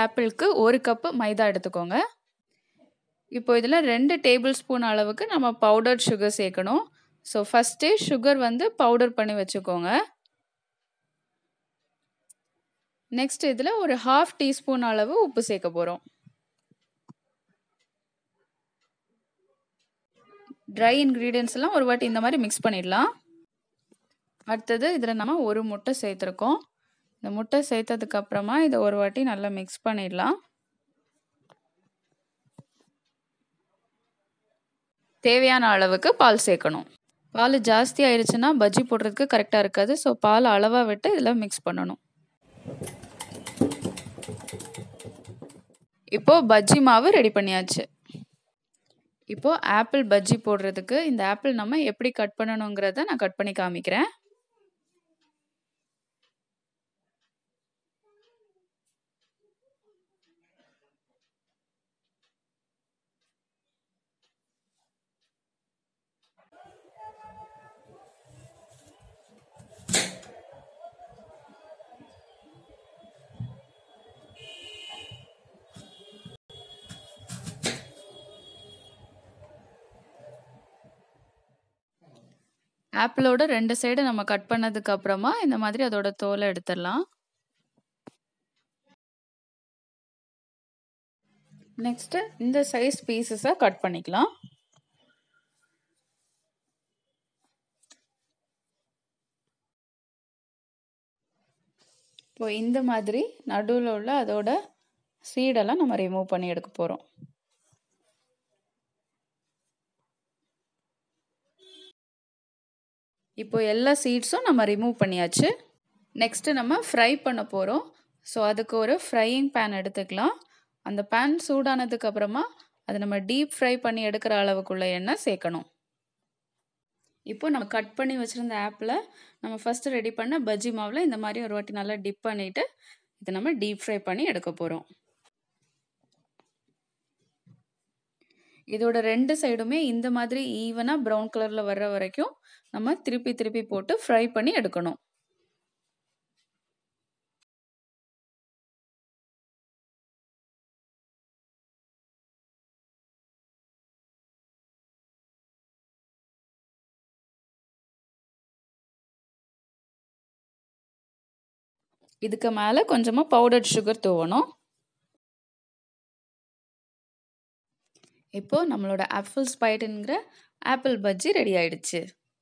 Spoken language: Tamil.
ஆப்பிளுக்கு ஒரு கப்பு மைதா எடுத்துக்கோங்க இப்போ இதில் ரெண்டு டேபிள் ஸ்பூன் அளவுக்கு நம்ம பவுடர் சுகர் சேர்க்கணும் ஸோ ஃபஸ்ட்டே சுகர் வந்து பவுடர் பண்ணி வச்சுக்கோங்க நெக்ஸ்ட் இதில் ஒரு ஹாஃப் டீஸ்பூன் அளவு உப்பு சேர்க்க போகிறோம் ட்ரை இன்க்ரீடியன்ஸ் எல்லாம் ஒரு வாட்டி இந்த மாதிரி மிக்ஸ் பண்ணிடலாம் அடுத்தது இதில் நம்ம ஒரு முட்டை சேர்த்துருக்கோம் இந்த முட்டை சேர்த்ததுக்கு அப்புறமா இதை ஒரு வாட்டி நல்லா மிக்ஸ் பண்ணிடலாம் தேவையான அளவுக்கு பால் சேர்க்கணும் பால் ஜாஸ்தி ஆயிடுச்சுன்னா பஜ்ஜி போடுறதுக்கு கரெக்டாக இருக்காது ஸோ பால் அளவாக விட்டு இதில் மிக்ஸ் பண்ணணும் இப்போது பஜ்ஜி மாவு ரெடி பண்ணியாச்சு இப்போது ஆப்பிள் பஜ்ஜி போடுறதுக்கு இந்த ஆப்பிள் நம்ம எப்படி கட் பண்ணணுங்கிறத நான் கட் பண்ணி காமிக்கிறேன் ஆப்பிளோட ரெண்டு சைடு நம்ம கட் பண்ணதுக்கு அப்புறமா இந்த மாதிரி அதோட தோலை எடுத்துடலாம் நெக்ஸ்ட்டு இந்த சைஸ் பீசஸை கட் பண்ணிக்கலாம் இப்போ இந்த மாதிரி நடுவில் உள்ள அதோட சீடெல்லாம் நம்ம ரிமூவ் பண்ணி எடுக்க போகிறோம் இப்போ எல்லா சீட்ஸும் நம்ம ரிமூவ் பண்ணியாச்சு நெக்ஸ்ட்டு நம்ம ஃப்ரை பண்ண போகிறோம் ஸோ அதுக்கு ஒரு ஃப்ரையிங் பேன் எடுத்துக்கலாம் அந்த பேன் சூடானதுக்கு அப்புறமா அதை நம்ம டீப் ஃப்ரை பண்ணி எடுக்கிற அளவுக்குள்ள எண்ணெய் சேர்க்கணும் இப்போ நம்ம கட் பண்ணி வச்சுருந்த ஆப்பில் நம்ம ஃபஸ்ட்டு ரெடி பண்ண பஜ்ஜி மாவில் இந்த மாதிரி ஒரு வாட்டி நல்லா டிப் பண்ணிவிட்டு இதை நம்ம டீப் ஃப்ரை பண்ணி எடுக்க போகிறோம் இதோட ரெண்டு சைடுமே இந்த மாதிரி ஈவனாக ப்ரௌன் கலரில் வர்ற வரைக்கும் நம்ம திருப்பி திருப்பி போட்டு ஃப்ரை பண்ணி எடுக்கணும் இதுக்கு மேலே கொஞ்சமாக பவுடர் சுகர் தூவணும் இப்போ நம்மளோட ஆப்பிள் ஸ்பைட்டுங்கிற ஆப்பிள் பஜ்ஜி ரெடி ஆயிடுச்சு